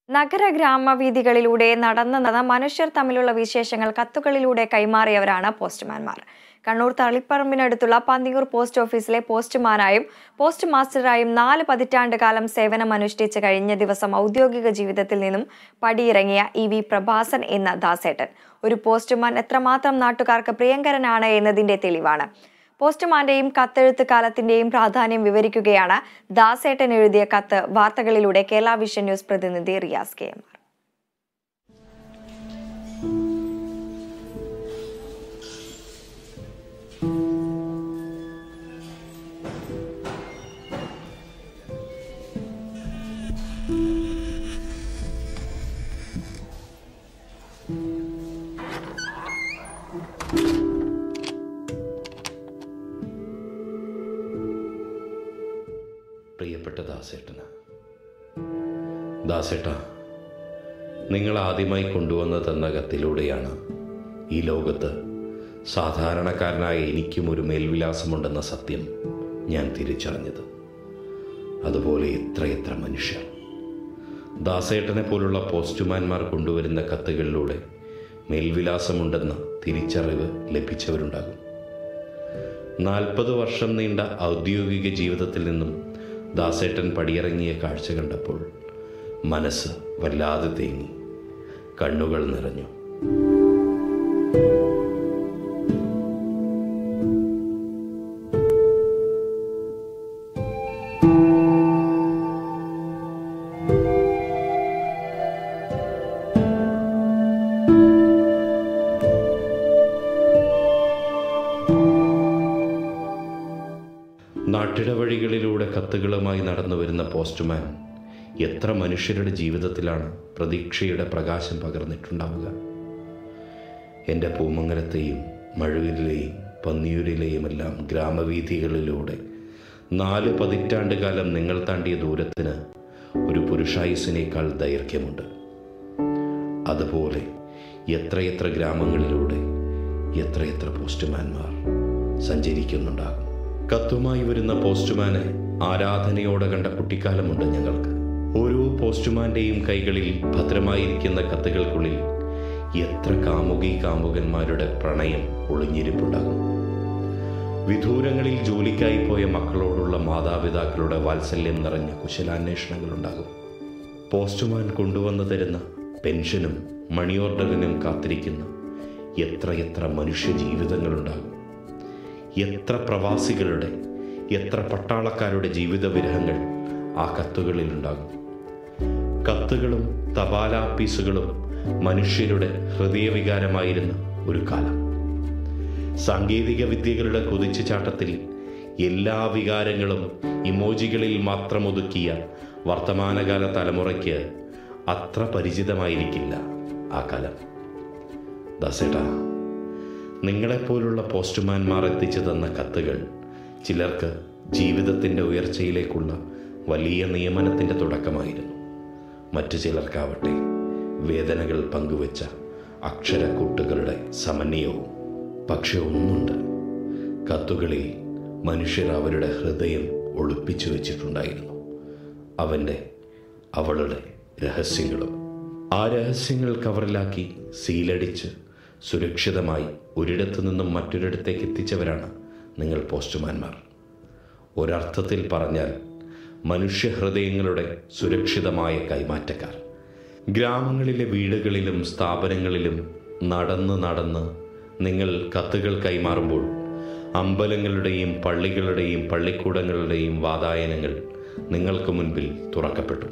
നഗര ഗ്രാമവീഥികളിലൂടെ നടന്ന് നടന്ന മനുഷ്യർ തമ്മിലുള്ള വിശേഷങ്ങൾ കത്തുകളിലൂടെ കൈമാറിയവരാണ് പോസ്റ്റ്മാൻമാർ കണ്ണൂർ തളിപ്പറമ്പിനടുത്തുള്ള പന്നിയൂർ പോസ്റ്റ് ഓഫീസിലെ പോസ്റ്റ്മാനായും പോസ്റ്റ് മാസ്റ്ററായും നാല് പതിറ്റാണ്ട് കാലം സേവനമനുഷ്ഠിച്ച് കഴിഞ്ഞ ദിവസം ഔദ്യോഗിക ജീവിതത്തിൽ നിന്നും പടിയിറങ്ങിയ ഇ വി പ്രഭാസൻ എന്ന ദാസേട്ടൻ ഒരു പോസ്റ്റ്മാൻ എത്രമാത്രം നാട്ടുകാർക്ക് പ്രിയങ്കരനാണ് എന്നതിന്റെ തെളിവാണ് പോസ്റ്റ്മാന്റെയും കത്തെഴുത്ത് കാലത്തിന്റെയും പ്രാധാന്യം വിവരിക്കുകയാണ് ദാസേട്ടൻ എഴുതിയ കത്ത് വാർത്തകളിലൂടെ കേരള വിഷൻ ന്യൂസ് പ്രതിനിധി റിയാസ് കെ എം ആർ പ്രിയപ്പെട്ട ദാസേട്ടന് ദാസേട്ട നിങ്ങൾ ആദ്യമായി കൊണ്ടുവന്ന് തന്ന കത്തിലൂടെയാണ് ഈ ലോകത്ത് സാധാരണക്കാരനായ എനിക്കും ഒരു മേൽവിലാസമുണ്ടെന്ന സത്യം ഞാൻ തിരിച്ചറിഞ്ഞത് അതുപോലെ എത്രയെത്ര മനുഷ്യർ ദാസേട്ടനെ പോലുള്ള പോസ്റ്റ്മാൻമാർ കൊണ്ടുവരുന്ന കത്തുകളിലൂടെ മേൽവിലാസമുണ്ടെന്ന തിരിച്ചറിവ് ലഭിച്ചവരുണ്ടാകും നാൽപ്പത് വർഷം നീണ്ട ഔദ്യോഗിക ജീവിതത്തിൽ നിന്നും ദാസേട്ടൻ പടിയിറങ്ങിയ കാഴ്ച കണ്ടപ്പോൾ മനസ്സ് വല്ലാതെ തേങ്ങി കണ്ണുകൾ നിറഞ്ഞു നാട്ടിടവഴികളിലൂടെ കത്തുകളുമായി നടന്നു വരുന്ന പോസ്റ്റ്മാൻ എത്ര മനുഷ്യരുടെ ജീവിതത്തിലാണ് പ്രതീക്ഷയുടെ പ്രകാശം പകർന്നിട്ടുണ്ടാവുക എൻ്റെ പൂമംഗലത്തെയും മഴവിലെയും പന്നിയൂരിലെയുമെല്ലാം ഗ്രാമവീഥികളിലൂടെ നാല് പതിറ്റാണ്ട് കാലം നിങ്ങൾ താണ്ടിയ ദൂരത്തിന് ഒരു പുരുഷായുസിനേക്കാൾ ദൈർഘ്യമുണ്ട് അതുപോലെ എത്രയെത്ര ഗ്രാമങ്ങളിലൂടെ എത്രയെത്ര പോസ്റ്റ്മാൻമാർ സഞ്ചരിക്കുന്നുണ്ടാകും കത്തുമായി വരുന്ന പോസ്റ്റ്മാനെ ആരാധനയോടെ കണ്ട കുട്ടിക്കാലമുണ്ട് ഞങ്ങൾക്ക് ഓരോ പോസ്റ്റ്മാന്റെയും കൈകളിൽ ഭദ്രമായിരിക്കുന്ന കത്തുകൾക്കുള്ളിൽ എത്ര കാമുകി കാമുകന്മാരുടെ പ്രണയം ഒളിഞ്ഞിരിപ്പുണ്ടാകും വിദൂരങ്ങളിൽ ജോലിക്കായി പോയ മക്കളോടുള്ള മാതാപിതാക്കളുടെ വാത്സല്യം നിറഞ്ഞ കുശലാന്വേഷണങ്ങളുണ്ടാകും പോസ്റ്റ്മാൻ കൊണ്ടുവന്നു തരുന്ന പെൻഷനും മണി ഓർഡറിനും കാത്തിരിക്കുന്ന എത്രയെത്ര മനുഷ്യ ജീവിതങ്ങളുണ്ടാകും എത്ര പ്രവാസികളുടെ എത്ര പട്ടാളക്കാരുടെ ജീവിത വിരഹങ്ങൾ ആ കത്തുകളിൽ ഉണ്ടാകും കത്തുകളും തപാലാപ്പീസുകളും മനുഷ്യരുടെ ഹൃദയവികാരമായിരുന്ന ഒരു കാലം സാങ്കേതിക വിദ്യകളുടെ കുതിച്ചുചാട്ടത്തിൽ എല്ലാ വികാരങ്ങളും ഇമോജികളിൽ മാത്രം ഒതുക്കിയ വർത്തമാനകാല തലമുറയ്ക്ക് അത്ര പരിചിതമായിരിക്കില്ല ആ കാലം ദാസേട്ടാ നിങ്ങളെപ്പോലുള്ള പോസ്റ്റ്മാൻമാർ എത്തിച്ചു തന്ന കത്തുകൾ ചിലർക്ക് ജീവിതത്തിൻ്റെ ഉയർച്ചയിലേക്കുള്ള വലിയ നിയമനത്തിൻ്റെ തുടക്കമായിരുന്നു മറ്റു ചിലർക്കാവട്ടെ വേദനകൾ പങ്കുവച്ച അക്ഷരക്കൂട്ടുകളുടെ സമന്വയവും പക്ഷെ ഒന്നുണ്ട് കത്തുകളിൽ മനുഷ്യർ അവരുടെ ഹൃദയം ഒളിപ്പിച്ചു വെച്ചിട്ടുണ്ടായിരുന്നു അവൻ്റെ അവളുടെ രഹസ്യങ്ങളും ആ രഹസ്യങ്ങൾ കവറിലാക്കി സീലടിച്ച് സുരക്ഷിതമായി ഒരിടത്തു നിന്നും മറ്റൊരിടത്തേക്ക് എത്തിച്ചവരാണ് നിങ്ങൾ പോസ്റ്റ്മാൻമാർ ഒരർത്ഥത്തിൽ പറഞ്ഞാൽ മനുഷ്യഹൃദയങ്ങളുടെ സുരക്ഷിതമായ കൈമാറ്റക്കാർ ഗ്രാമങ്ങളിലെ വീടുകളിലും സ്ഥാപനങ്ങളിലും നടന്ന് നടന്ന് നിങ്ങൾ കത്തുകൾ കൈമാറുമ്പോൾ അമ്പലങ്ങളുടെയും പള്ളികളുടെയും പള്ളിക്കൂടങ്ങളുടെയും വാതായനങ്ങൾ നിങ്ങൾക്ക് മുൻപിൽ തുറക്കപ്പെട്ടു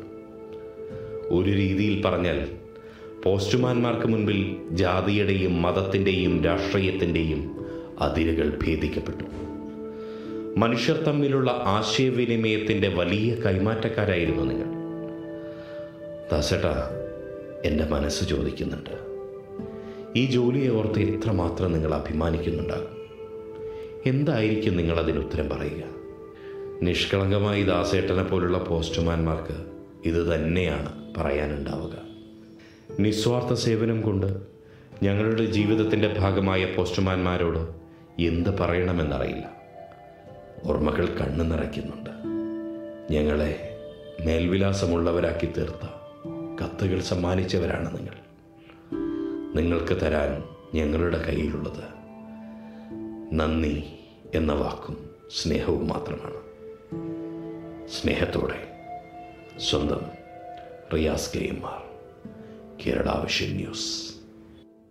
ഒരു രീതിയിൽ പറഞ്ഞാൽ പോസ്റ്റ്മാൻമാർക്ക് മുൻപിൽ ജാതിയുടെയും മതത്തിൻ്റെയും രാഷ്ട്രീയത്തിൻ്റെയും അതിരുകൾ ഭേദിക്കപ്പെട്ടു മനുഷ്യർ തമ്മിലുള്ള ആശയവിനിമയത്തിൻ്റെ വലിയ കൈമാറ്റക്കാരായിരുന്നു നിങ്ങൾ ദാസേട്ടാ എൻ്റെ മനസ്സ് ചോദിക്കുന്നുണ്ട് ഈ ജോലിയെ ഓർത്ത് എത്രമാത്രം നിങ്ങൾ അഭിമാനിക്കുന്നുണ്ടാകും എന്തായിരിക്കും നിങ്ങൾ അതിന് ഉത്തരം പറയുക നിഷ്കളങ്കമായി ദാസേട്ടനെ പോലുള്ള പോസ്റ്റ്മാൻമാർക്ക് ഇത് തന്നെയാണ് പറയാനുണ്ടാവുക നിസ്വാർത്ഥ സേവനം കൊണ്ട് ഞങ്ങളുടെ ജീവിതത്തിൻ്റെ ഭാഗമായ പോസ്റ്റ്മാൻമാരോട് എന്ത് പറയണമെന്നറിയില്ല ഓർമ്മകൾ കണ്ണു നിറയ്ക്കുന്നുണ്ട് ഞങ്ങളെ മേൽവിലാസമുള്ളവരാക്കി തീർത്ത കത്തുകൾ സമ്മാനിച്ചവരാണ് നിങ്ങൾ നിങ്ങൾക്ക് തരാൻ ഞങ്ങളുടെ കയ്യിലുള്ളത് നന്ദി എന്ന വാക്കും സ്നേഹവും മാത്രമാണ് സ്നേഹത്തോടെ സ്വന്തം Riyas K M R Kerala vision news